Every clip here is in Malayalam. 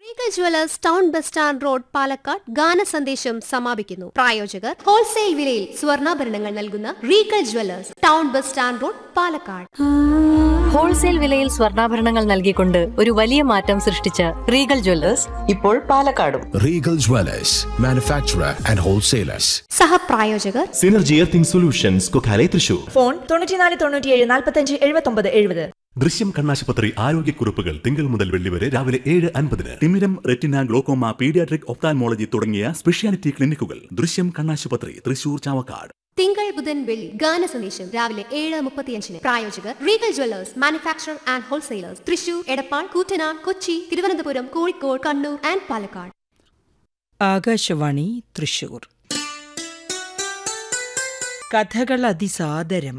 Regal jewellers town bus stand road Palakkad ഗാന സന്ദേശം സമാപിക്കുന്നു പ്രായോജകർ ഹോൾസെയിൽ വിലയിൽ സ്വർണ്ണാഭരണങ്ങൾ നൽകുന്ന regal jewellers town bus stand road Palakkad wholesale വിലയിൽ സ്വർണ്ണാഭരണങ്ങൾ നൽകിക്കൊണ്ട് ഒരു വലിയ മാറ്റം സൃഷ്ടിച്ച റീഗൽ ജ്വല്ലേഴ്സ് ഇപ്പോൾ പാലക്കാടും Regal Dwellers, manufacturer and wholesalers. സഹപ്രായോജകർ synergy earthing solutions Kokkale Thrissur phone തൊണ്ണൂറ്റിനാല് തൊണ്ണൂറ്റിയേഴ് നാൽപ്പത്തഞ്ച് എഴുപത്തൊമ്പത് എഴുപത് ദൃശ്യം കണ്ണാശുപത്രി ആരോഗ്യക്കുറിപ്പുകൾ തിങ്കൾ മുതൽ വെള്ളി വരെ രാവിലെ ഏഴ് അൻപതിന് തിമിരം റെറ്റിന ഗ്ലോക്കോമ പീഡിയാട്രിക് ഒപ്താൻമോളജി തുടങ്ങിയ സ്പെഷ്യാലിറ്റി ക്ലിനിക്കുകൾ ദൃശ്യം കണ്ണാശുപത്രി തൃശൂർ ചാവക്കാട് തിങ്കൾ ബുധൻ വെള്ളി ഗാന സന്ദേശം രാവിലെ ഏഴ് മുപ്പത്തിയഞ്ചിന് പ്രായോജകർ regal jewellers manufacture and wholesalers Thrissur Edappal Koottanad Kochi Thiruvananthapuram Kozhikode Kannur and Palakkad Akashvani Thrissur കഥകൾ അതിസാദരം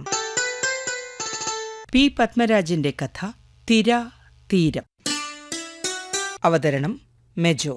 പി പത്മരാജന്റെ കഥ തിര തീരം അവതരണം മെജോ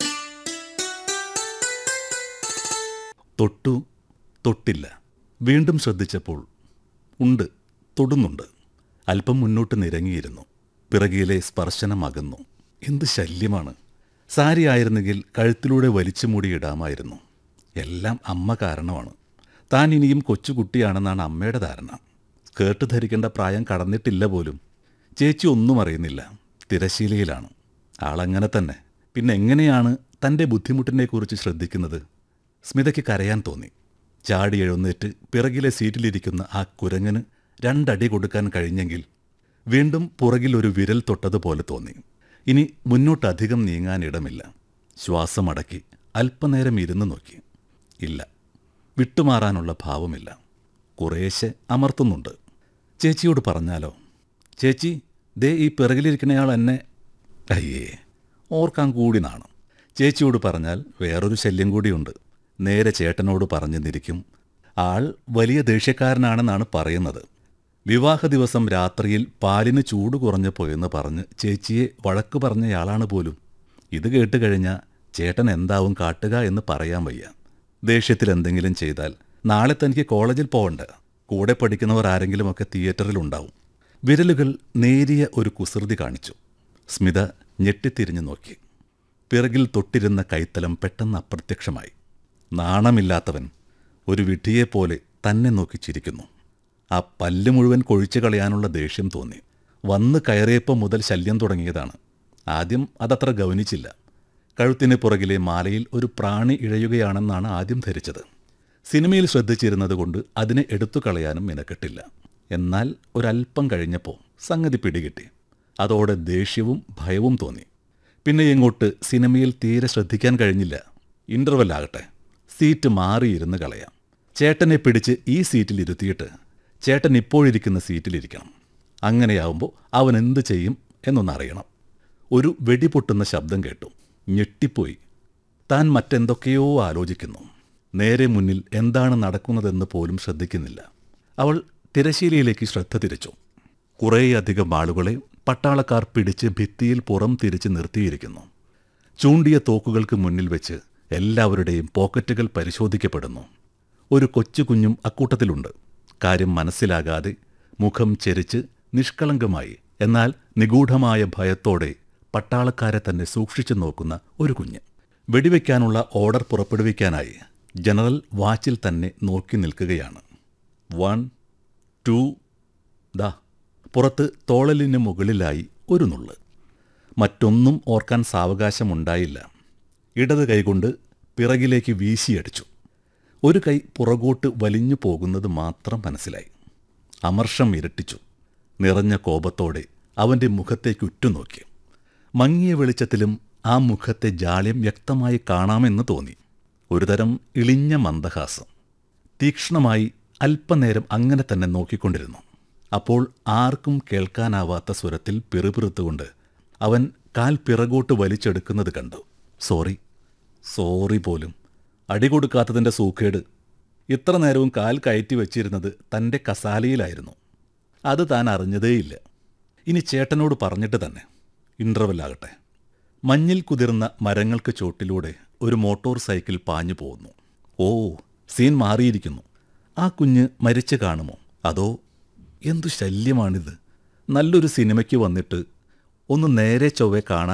തൊട്ടു തൊട്ടില്ല വീണ്ടും ശ്രദ്ധിച്ചപ്പോൾ ഉണ്ട് തൊടുന്നുണ്ട് അല്പം മുന്നോട്ട് നിരങ്ങിയിരുന്നു പിറകിലെ സ്പർശനം അകന്നു എന്ത് ശല്യമാണ് സാരി ആയിരുന്നെങ്കിൽ കഴുത്തിലൂടെ വലിച്ചു മൂടിയിടാമായിരുന്നു എല്ലാം അമ്മ കാരണമാണ് താൻ ഇനിയും കൊച്ചുകുട്ടിയാണെന്നാണ് അമ്മയുടെ ധാരണ സ്കേർട്ട് ധരിക്കേണ്ട പ്രായം കടന്നിട്ടില്ല പോലും ചേച്ചി ഒന്നും അറിയുന്നില്ല തിരശീലയിലാണ് ആളങ്ങനെ തന്നെ പിന്നെ എങ്ങനെയാണ് തൻ്റെ ബുദ്ധിമുട്ടിനെക്കുറിച്ച് ശ്രദ്ധിക്കുന്നത് സ്മിതയ്ക്ക് കരയാൻ തോന്നി ചാടി എഴുന്നേറ്റ് പിറകിലെ സീറ്റിലിരിക്കുന്ന ആ കുരങ്ങന് രണ്ടടി കൊടുക്കാൻ കഴിഞ്ഞെങ്കിൽ വീണ്ടും പുറകിൽ ഒരു വിരൽ തൊട്ടതുപോലെ തോന്നി ഇനി മുന്നോട്ടധികം നീങ്ങാൻ ഇടമില്ല ശ്വാസമടക്കി അല്പനേരം ഇരുന്ന് നോക്കി ഇല്ല വിട്ടുമാറാനുള്ള ഭാവമില്ല കുറേശ്ശെ അമർത്തുന്നുണ്ട് ചേച്ചിയോട് പറഞ്ഞാലോ ചേച്ചി ദേ ഈ പിറകിലിരിക്കുന്നയാൾ എന്നെ അയ്യേ ഓർക്കാൻ കൂടി നാണം ചേച്ചിയോട് പറഞ്ഞാൽ വേറൊരു ശല്യം കൂടിയുണ്ട് നേരെ ചേട്ടനോട് പറഞ്ഞെന്നിരിക്കും ആൾ വലിയ ദേഷ്യക്കാരനാണെന്നാണ് പറയുന്നത് വിവാഹ ദിവസം രാത്രിയിൽ പാലിന് ചൂട് കുറഞ്ഞപ്പോയെന്ന് പറഞ്ഞ് ചേച്ചിയെ വഴക്ക് പറഞ്ഞയാളാണ് പോലും ഇത് കേട്ട് കഴിഞ്ഞാൽ ചേട്ടൻ എന്താവും കാട്ടുക എന്ന് പറയാൻ വയ്യ ദേഷ്യത്തിൽ എന്തെങ്കിലും ചെയ്താൽ നാളെ തനിക്ക് കോളേജിൽ പോകണ്ട കൂടെ പഠിക്കുന്നവർ ആരെങ്കിലുമൊക്കെ തിയേറ്ററിലുണ്ടാവും വിരലുകൾ നേരിയ ഒരു കുസൃതി കാണിച്ചു സ്മിത ഞെട്ടിത്തിരിഞ്ഞു നോക്കി പിറകിൽ തൊട്ടിരുന്ന കൈത്തലം പെട്ടെന്ന് അപ്രത്യക്ഷമായി നാണമില്ലാത്തവൻ ഒരു വിഡ്ഢിയെപ്പോലെ തന്നെ നോക്കി ചിരിക്കുന്നു ആ പല്ല് മുഴുവൻ കൊഴിച്ചു കളയാനുള്ള ദേഷ്യം തോന്നി വന്ന് കയറിയപ്പം മുതൽ ശല്യം തുടങ്ങിയതാണ് ആദ്യം അതത്ര ഗവനിച്ചില്ല കഴുത്തിന് പുറകിലെ മാലയിൽ ഒരു പ്രാണി ഇഴയുകയാണെന്നാണ് ആദ്യം ധരിച്ചത് സിനിമയിൽ ശ്രദ്ധിച്ചിരുന്നത് കൊണ്ട് അതിനെ എടുത്തു കളയാനും മിനക്കെട്ടില്ല എന്നാൽ ഒരല്പം കഴിഞ്ഞപ്പോൾ സംഗതി പിടികിട്ടി അതോടെ ദേഷ്യവും ഭയവും തോന്നി പിന്നെ എങ്ങോട്ട് സിനിമയിൽ തീരെ ശ്രദ്ധിക്കാൻ കഴിഞ്ഞില്ല ഇന്റർവെൽ ആകട്ടെ സീറ്റ് മാറിയിരുന്ന് കളയാം ചേട്ടനെ പിടിച്ച് ഈ സീറ്റിൽ ഇരുത്തിയിട്ട് ചേട്ടൻ ഇപ്പോഴിരിക്കുന്ന സീറ്റിലിരിക്കണം അങ്ങനെയാവുമ്പോൾ അവൻ എന്ത് ചെയ്യും എന്നൊന്നറിയണം ഒരു വെടിപൊട്ടുന്ന ശബ്ദം കേട്ടു ഞെട്ടിപ്പോയി താൻ മറ്റെന്തൊക്കെയോ ആലോചിക്കുന്നു നേരെ മുന്നിൽ എന്താണ് നടക്കുന്നതെന്ന് പോലും ശ്രദ്ധിക്കുന്നില്ല അവൾ തിരശീലയിലേക്ക് ശ്രദ്ധ തിരിച്ചു കുറേയധികം ആളുകളെ പട്ടാളക്കാർ പിടിച്ച് ഭിത്തിയിൽ പുറം തിരിച്ച് നിർത്തിയിരിക്കുന്നു ചൂണ്ടിയ തോക്കുകൾക്ക് മുന്നിൽ വെച്ച് എല്ലാവരുടെയും പോക്കറ്റുകൾ പരിശോധിക്കപ്പെടുന്നു ഒരു കൊച്ചു കുഞ്ഞും അക്കൂട്ടത്തിലുണ്ട് കാര്യം മനസ്സിലാകാതെ മുഖം ചെരിച്ച് നിഷ്കളങ്കമായി എന്നാൽ നിഗൂഢമായ ഭയത്തോടെ പട്ടാളക്കാരെ തന്നെ സൂക്ഷിച്ചു നോക്കുന്ന ഒരു കുഞ്ഞ് വെടിവെക്കാനുള്ള ഓർഡർ പുറപ്പെടുവിക്കാനായി ജനറൽ വാച്ചിൽ തന്നെ നോക്കി നിൽക്കുകയാണ് വൺ ടു ദാ പുറത്ത് തോളലിന് മുകളിലായി ഒരു നുള്ള് മറ്റൊന്നും ഓർക്കാൻ സാവകാശമുണ്ടായില്ല ഇടത് കൈകൊണ്ട് പിറകിലേക്ക് വീശിയടിച്ചു ഒരു കൈ പുറകോട്ട് വലിഞ്ഞു പോകുന്നത് മാത്രം മനസ്സിലായി അമർഷം ഇരട്ടിച്ചു നിറഞ്ഞ കോപത്തോടെ അവൻ്റെ മുഖത്തേക്ക് ഉറ്റുനോക്കി മങ്ങിയ വെളിച്ചത്തിലും ആ മുഖത്തെ ജാള്യം വ്യക്തമായി കാണാമെന്ന് തോന്നി ഒരുതരം ഇളിഞ്ഞ മന്ദഹാസം തീക്ഷ്ണമായി അല്പനേരം അങ്ങനെ തന്നെ നോക്കിക്കൊണ്ടിരുന്നു അപ്പോൾ ആർക്കും കേൾക്കാനാവാത്ത സ്വരത്തിൽ പിറുപിറുത്തുകൊണ്ട് അവൻ കാൽ പിറകോട്ട് വലിച്ചെടുക്കുന്നത് കണ്ടു സോറി സോറി പോലും അടി കൊടുക്കാത്തതിൻ്റെ സൂക്കേട് ഇത്ര നേരവും കാൽ കയറ്റി വെച്ചിരുന്നത് തൻ്റെ കസാലയിലായിരുന്നു അത് താൻ അറിഞ്ഞതേയില്ല ഇനി ചേട്ടനോട് പറഞ്ഞിട്ട് തന്നെ ഇൻ്റർവെല്ലാകട്ടെ മഞ്ഞിൽ കുതിർന്ന മരങ്ങൾക്ക് ചോട്ടിലൂടെ ഒരു മോട്ടോർ സൈക്കിൾ പാഞ്ഞു പോകുന്നു ഓ സീൻ മാറിയിരിക്കുന്നു ആ കുഞ്ഞ് മരിച്ചു കാണുമോ അതോ എന്തു ശല്യമാണിത് നല്ലൊരു സിനിമയ്ക്ക് വന്നിട്ട് ഒന്ന് നേരെ ചൊവ്വെ കാണാൻ